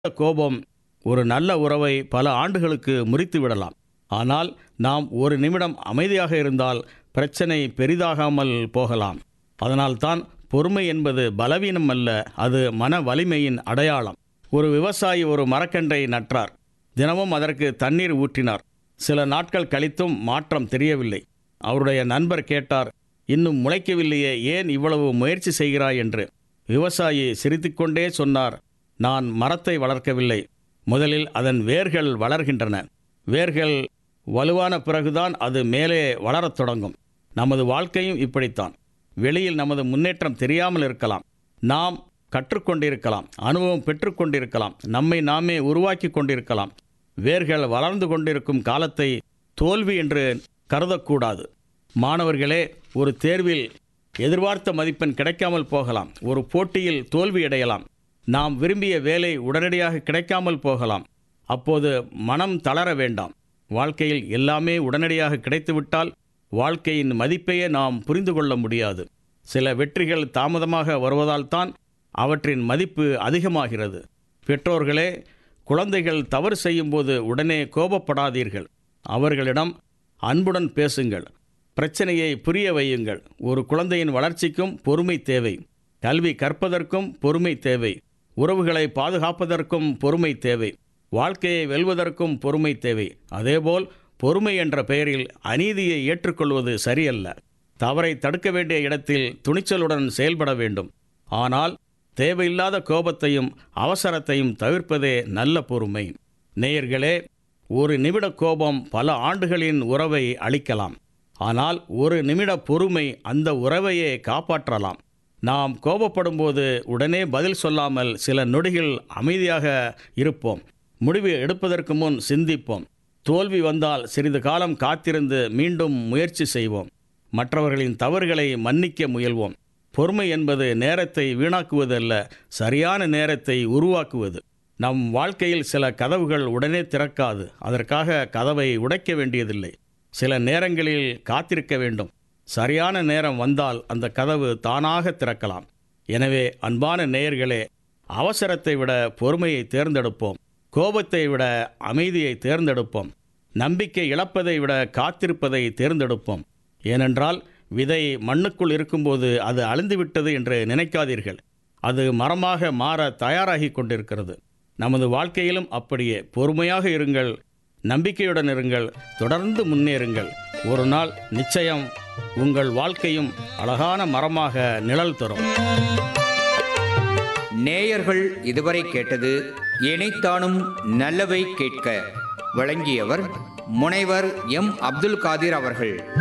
கோபம் ஒரு நல்ல உறவை பல ஆண்டுகளுக்கு முறித்து விடலாம் ஆனால் நாம் ஒரு நிமிடம் அமைதியாக இருந்தால் பிரச்சனை பெரிதாகாமல் போகலாம் அதனால்தான் பொறுமை என்பது பலவீனம் அல்ல அது மன வலிமையின் அடையாளம் ஒரு விவசாயி ஒரு மரக்கன்றை நட்டார் தினமும் அதற்கு தண்ணீர் ஊற்றினார் சில நாட்கள் கழித்தும் மாற்றம் தெரியவில்லை அவருடைய நண்பர் கேட்டார் இன்னும் முளைக்கவில்லையே ஏன் இவ்வளவு முயற்சி செய்கிறாய் என்று விவசாயி சிரித்துக்கொண்டே சொன்னார் நான் மரத்தை வளர்க்கவில்லை முதலில் அதன் வேர்கள் வளர்கின்றன வேர்கள் வலுவான பிறகுதான் அது மேலே வளரத் தொடங்கும் நமது வாழ்க்கையும் இப்படித்தான் வெளியில் நமது முன்னேற்றம் தெரியாமல் இருக்கலாம் நாம் கற்றுக்கொண்டிருக்கலாம் அனுபவம் பெற்றுக்கொண்டிருக்கலாம் நம்மை நாமே உருவாக்கி கொண்டிருக்கலாம் வேர்கள் வளர்ந்து கொண்டிருக்கும் காலத்தை தோல்வி என்று கருதக்கூடாது மாணவர்களே ஒரு தேர்வில் எதிர்பார்த்த மதிப்பெண் கிடைக்காமல் போகலாம் ஒரு போட்டியில் தோல்வியடையலாம் நாம் விரும்பிய வேலை உடனடியாக கிடைக்காமல் போகலாம் அப்போது மனம் தளர வேண்டாம் வாழ்க்கையில் எல்லாமே உடனடியாக கிடைத்துவிட்டால் வாழ்க்கையின் மதிப்பையே நாம் புரிந்து கொள்ள முடியாது சில வெற்றிகள் தாமதமாக வருவதால் தான் அவற்றின் மதிப்பு அதிகமாகிறது பெற்றோர்களே குழந்தைகள் தவறு செய்யும்போது உடனே கோபப்படாதீர்கள் அவர்களிடம் அன்புடன் பேசுங்கள் பிரச்சனையை புரிய வையுங்கள் ஒரு குழந்தையின் வளர்ச்சிக்கும் பொறுமை தேவை கல்வி கற்பதற்கும் பொறுமை தேவை உறவுகளை பாதுகாப்பதற்கும் பொறுமை தேவை வாழ்க்கையை வெல்வதற்கும் பொறுமை தேவை அதேபோல் பொறுமை என்ற பெயரில் அநீதியை ஏற்றுக்கொள்வது சரியல்ல தவறை தடுக்க வேண்டிய இடத்தில் துணிச்சலுடன் செயல்பட வேண்டும் ஆனால் தேவையில்லாத கோபத்தையும் அவசரத்தையும் தவிர்ப்பதே நல்ல பொறுமை நேயர்களே ஒரு நிமிட கோபம் பல ஆண்டுகளின் உறவை அளிக்கலாம் ஆனால் ஒரு நிமிட பொறுமை அந்த உறவையே காப்பாற்றலாம் நாம் கோபப்படும்போது உடனே பதில் சொல்லாமல் சில நொடிகள் அமைதியாக இருப்போம் முடிவு எடுப்பதற்கு முன் சிந்திப்போம் தோல்வி வந்தால் சிறிது காலம் காத்திருந்து மீண்டும் முயற்சி செய்வோம் மற்றவர்களின் தவறுகளை மன்னிக்க முயல்வோம் பொறுமை என்பது நேரத்தை வீணாக்குவதல்ல சரியான நேரத்தை உருவாக்குவது நம் வாழ்க்கையில் சில கதவுகள் உடனே திறக்காது அதற்காக கதவை உடைக்க வேண்டியதில்லை சில நேரங்களில் காத்திருக்க வேண்டும் சரியான நேரம் வந்தால் அந்த கதவு தானாக திறக்கலாம் எனவே அன்பான நேயர்களே அவசரத்தை விட பொறுமையை தேர்ந்தெடுப்போம் கோபத்தை விட அமைதியை தேர்ந்தெடுப்போம் நம்பிக்கை இழப்பதை விட காத்திருப்பதை தேர்ந்தெடுப்போம் ஏனென்றால் விதை மண்ணுக்குள் இருக்கும்போது அது அழிந்துவிட்டது என்று நினைக்காதீர்கள் அது மரமாக மாற தயாராகி கொண்டிருக்கிறது நமது வாழ்க்கையிலும் அப்படியே பொறுமையாக இருங்கள் நம்பிக்கையுடன் இருங்கள் தொடர்ந்து முன்னேறுங்கள் ஒரு நாள் நிச்சயம் உங்கள் வாழ்க்கையும் அழகான மரமாக நிழல் தரும் நேயர்கள் இதுவரை கேட்டது இணைத்தானும் நல்லவை கேட்க வழங்கியவர் முனைவர் எம் அப்துல் காதிர் அவர்கள்